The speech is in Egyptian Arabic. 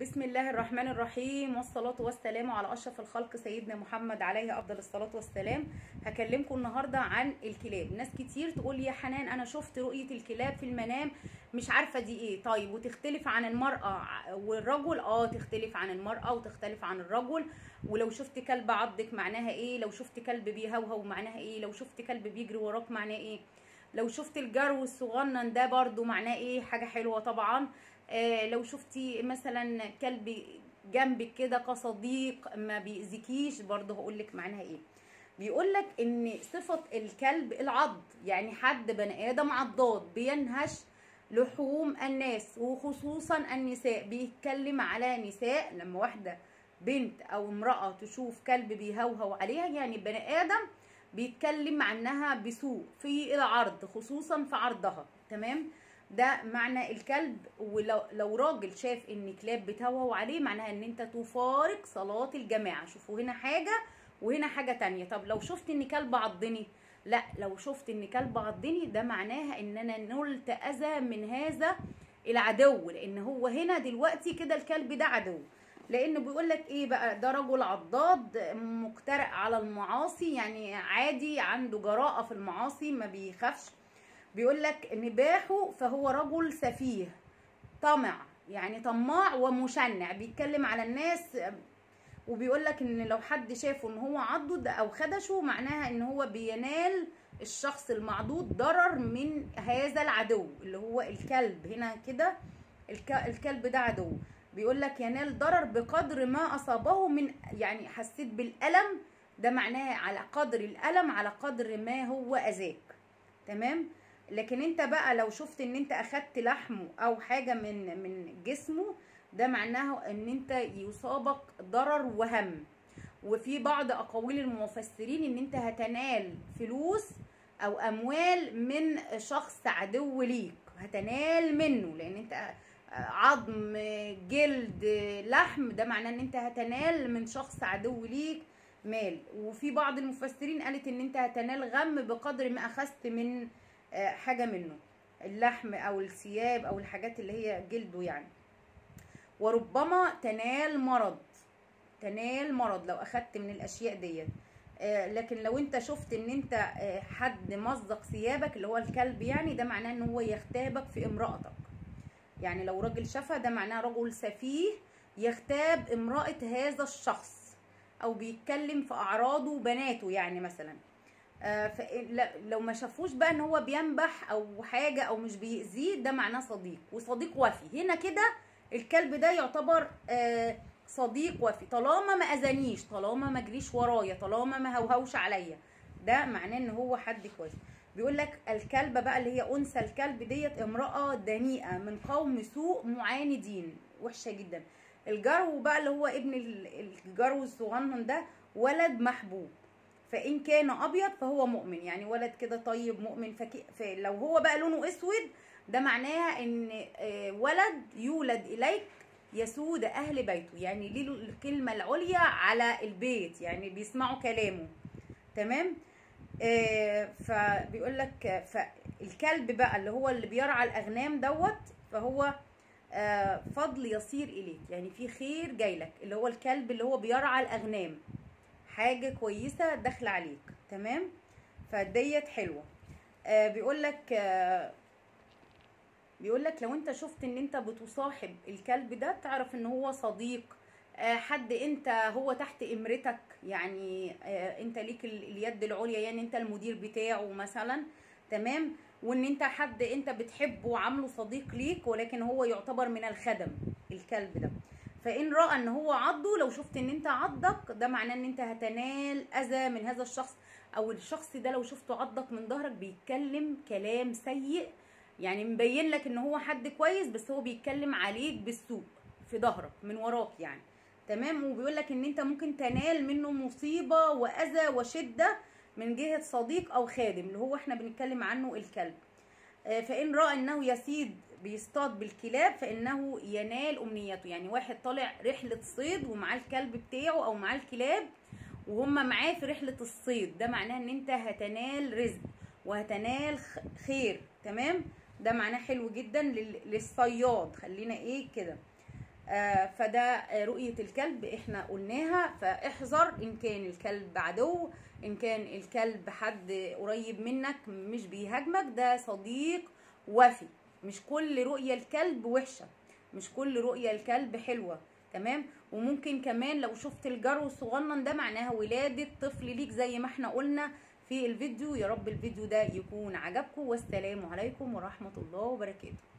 بسم الله الرحمن الرحيم والصلاة والسلام على أشرف الخلق سيدنا محمد عليه أفضل الصلاة والسلام هكلمكم النهاردة عن الكلاب ناس كتير تقول لي يا حنان أنا شفت رؤية الكلاب في المنام مش عارفة دي إيه طيب وتختلف عن المرأة والرجل آه تختلف عن المرأة وتختلف عن الرجل ولو شفت كلب عضك معناها إيه لو شفت كلب بيهوهو معناها إيه لو شفت كلب بيجري وراك معناه إيه لو شفت الجرو الصغنن ده برضو معناه ايه حاجة حلوة طبعا آه لو شفتي مثلا كلب جنبك كده كصديق ما بيأذيكيش برضو هقولك معناها ايه بيقولك ان صفة الكلب العض يعني حد بني ادم عضاد بينهش لحوم الناس وخصوصا النساء بيتكلم على نساء لما واحدة بنت او امرأة تشوف كلب بيهوهو عليها يعني بني ادم بيتكلم عنها بسوء في العرض خصوصا في عرضها تمام ده معنى الكلب ولو لو راجل شاف ان كلاب بتهوهو عليه معناها ان انت تفارق صلاة الجماعة شوفوا هنا حاجة وهنا حاجة تانية طب لو شفت ان كلب عضني لا لو شفت ان كلب عضني ده معناها ان انا نلت اذى من هذا العدو لان هو هنا دلوقتي كده الكلب ده عدو لانه بيقول لك ايه بقى ده رجل عضاد مقترئ على المعاصي يعني عادي عنده جراءه في المعاصي ما بيخافش بيقول لك نباحه فهو رجل سفيه طمع يعني طماع ومشنع بيتكلم على الناس وبيقول لك ان لو حد شافه ان هو عضد او خدشه معناها ان هو بينال الشخص المعضود ضرر من هذا العدو اللي هو الكلب هنا كده الكلب ده عدو بيقول لك ينال ضرر بقدر ما اصابه من يعني حسيت بالالم ده معناه على قدر الالم على قدر ما هو اذاك تمام لكن انت بقى لو شفت ان انت اخدت لحمه او حاجه من من جسمه ده معناه ان انت يصابك ضرر وهم وفي بعض اقاويل المفسرين ان انت هتنال فلوس او اموال من شخص عدو ليك هتنال منه لان انت عظم جلد لحم ده معناه ان انت هتنال من شخص عدو ليك مال وفي بعض المفسرين قالت ان انت هتنال غم بقدر ما اخذت من حاجة منه اللحم او الثياب او الحاجات اللي هي جلده يعني وربما تنال مرض تنال مرض لو اخدت من الاشياء ديت لكن لو انت شفت ان انت حد مزق ثيابك اللي هو الكلب يعني ده معناه ان هو يغتابك في امرأتك يعني لو راجل شافها ده معناه رجل سفيه يغتاب امرأة هذا الشخص او بيتكلم في اعراضه بناته يعني مثلا آه لو ما شافوش بقى ان هو بينبح او حاجة او مش بيأذيه ده معناه صديق وصديق وفي هنا كده الكلب ده يعتبر آه صديق وفي طالما ما اذانيش طالما ما جريش ورايا طالما ما هوهوش عليا ده معناه ان هو حد كويس بيقول لك الكلبه بقى اللي هي انثى الكلب ديت امراه دنيئه من قوم سوء معاندين وحشه جدا الجرو بقى اللي هو ابن الجرو الصغنن ده ولد محبوب فان كان ابيض فهو مؤمن يعني ولد كده طيب مؤمن فكي فلو هو بقى لونه اسود ده معناها ان ولد يولد اليك يسود اهل بيته يعني ليه الكلمه العليا على البيت يعني بيسمعوا كلامه تمام آه فبيقول لك فالكلب بقى اللي هو اللي بيرعى الاغنام دوت فهو آه فضل يصير اليك يعني في خير جاي لك اللي هو الكلب اللي هو بيرعى الاغنام حاجه كويسه داخله عليك تمام فديت حلوه آه بيقول لك آه بيقول لك لو انت شفت ان انت بتصاحب الكلب ده تعرف ان هو صديق حد انت هو تحت امرتك يعني انت ليك اليد العليا يعني انت المدير بتاعه مثلا تمام وان انت حد انت بتحبه وعامله صديق ليك ولكن هو يعتبر من الخدم الكلب ده فان راى ان هو عضه لو شفت ان انت عضك ده معناه ان انت هتنال اذى من هذا الشخص او الشخص ده لو شفته عضك من ظهرك بيتكلم كلام سيء يعني مبين لك ان هو حد كويس بس هو بيتكلم عليك بالسوء في ظهرك من وراك يعني تمام وبيقول لك ان انت ممكن تنال منه مصيبه واذى وشده من جهه صديق او خادم اللي هو احنا بنتكلم عنه الكلب فان راى انه يسيد بيصطاد بالكلاب فانه ينال امنيته يعني واحد طالع رحله صيد ومعاه الكلب بتاعه او معاه الكلاب وهم معاه في رحله الصيد ده معناه ان انت هتنال رزق وهتنال خير تمام ده معناه حلو جدا للصياد خلينا ايه كده آه، فده آه، رؤية الكلب احنا قلناها فاحذر ان كان الكلب عدو ان كان الكلب حد قريب منك مش بيهاجمك ده صديق وفي مش كل رؤية الكلب وحشة مش كل رؤية الكلب حلوة تمام وممكن كمان لو شفت الجرو الصغنن ده معناها ولادة طفل ليك زي ما احنا قلنا في الفيديو يا رب الفيديو ده يكون عجبكم والسلام عليكم ورحمة الله وبركاته